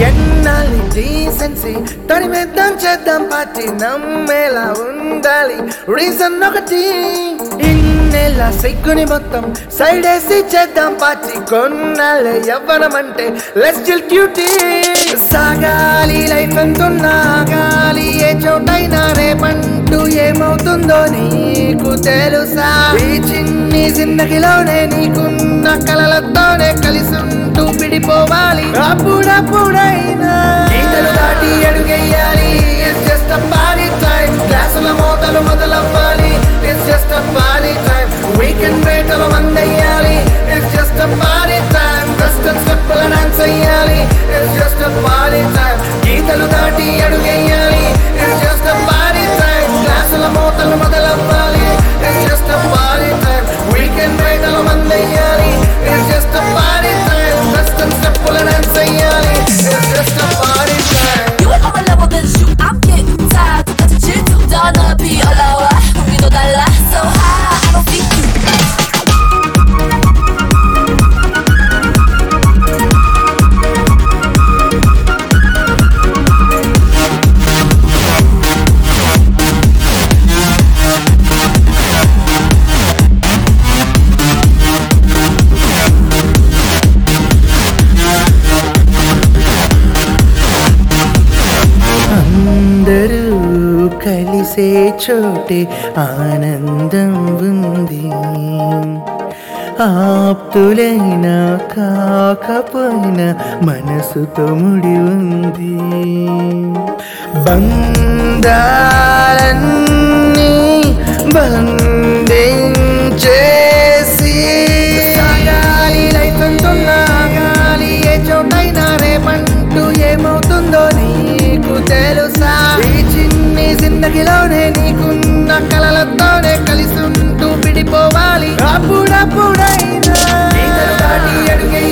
ఎన్నాలి decency తరిమేద్దాం చేద్దాం party నమ్మేలా ఉండాలి రీజన్ ఒకటి ఇన్నెల సిగ్గుని మొత్తం సైడ్ వేసి చేద్దాం పార్టీ కొన్నాళ్ళే యవ్వనం అంటే లెస్ చిల్ క్యూటీ సాగాలి లైఫ్ ఎంతున్నా గాలి ఏ చోటైనా రేపంటూ ఏమవుతుందో నీకు తెలుసా ఈ చిన్ని జిందగిలోనే నీకున్న కలలతోనే కలిసి ఉంటూ విడిపోవాలి అప్పుడప్పుడైనా గీతలు దాటి అడుగెయ్యాలి ఇట్స్ జస్ట్ అ పానీ టైం క్లాసుల మోతలు మొదలవ్వాలి ఇట్స్ జస్ట్ అ పానీ టైం వీకెండ్ వేటలు మందయ్యాలి ఇట్స్ జస్ట్ అ పానీ టైం వెస్టర్న్ స్టెప్పుల డాన్స్ అయ్యాలి ఇట్స్ జస్ట్ అ పానీ టైం గీతలు దాటి అడుగెయ్యాలి ఇట్స్ జస్ట్ అ పానీ టైం క్లాసుల మోతలు మొదలవ్వాలి ఇట్స్ జస్ట్ అ పానీ టైం వీకెండ్ వేటలు మందయ్యాలి ఇట్స్ జస్ట్ అ పానీ టైం వెస్టర్న్ స్టెప్పుల డాన్స్ అయ్యాలి ఇట్స్ జస్ట్ అ పానీ time You are my level than you I'm getting tired 똑같이 질투던 어피 올라와 우리도 달라 so high I don't think you అందరూ కలిసే చోటే ఆనందం ఉంది ఆప్తులైనా కాకపోయినా మనసుతో ముడి ఉంది బంధాలన్నీ బంధించేసి సాగాలి లైఫ్ ఎంతున్నా గాలి ఏ చోటైనా రేపంటూ ఏమవుతుందో నీకు తెలుసా ఈ చిన్ని జిందగిలోనే నీకున్న కలలతోనే కలిసి ఉంటూ విడిపోవాలి అప్పుడప్పుడైనా గీతలు దాటి అడుగే